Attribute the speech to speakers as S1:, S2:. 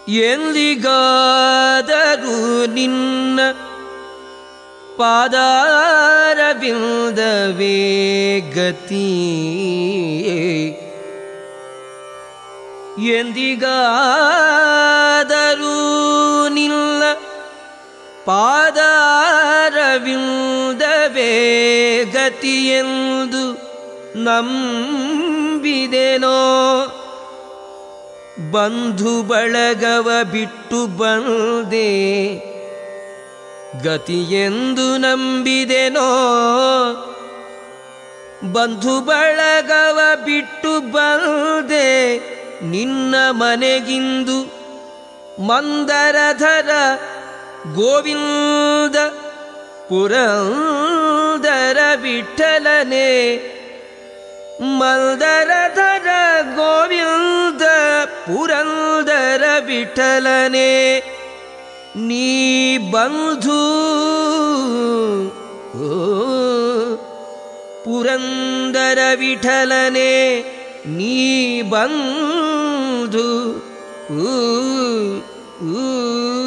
S1: ಎಂದಿಗಾದರೂ ನಿನ್ನ ಪಾದಾರವಿಂದವೇ ಗತಿ ಎಂದಿಗಾದರೂ ನಿನ್ನ ಪಾದಾರವಿಂದವೇ ಗತಿಯೆಂದು ನಂಬಿದೆನೋ ಬಂಧು ಬಳಗವ ಬಿಟ್ಟು ಬಂದೆ ಗತಿಯೆಂದು ನಂಬಿದೆನೋ ಬಂಧು ಬಳಗವ ಬಿಟ್ಟು ಬಂದೆ ನಿನ್ನ ಮನೆಗಿಂದು ಮಂದರಧರ ಗೋವಿಂದ ಪುರಂದರ ವಿಠಲನೆ ಮಂದರಧರ ಗೋವಿಂದ ಪುರಂದರ ವಿಠಲನೆ ನೀ ಬಂಧು ಓ, ಪುರಂದರ ವಿಠಲನೆ ನೀ ಬಂಧು ಊ, ಊ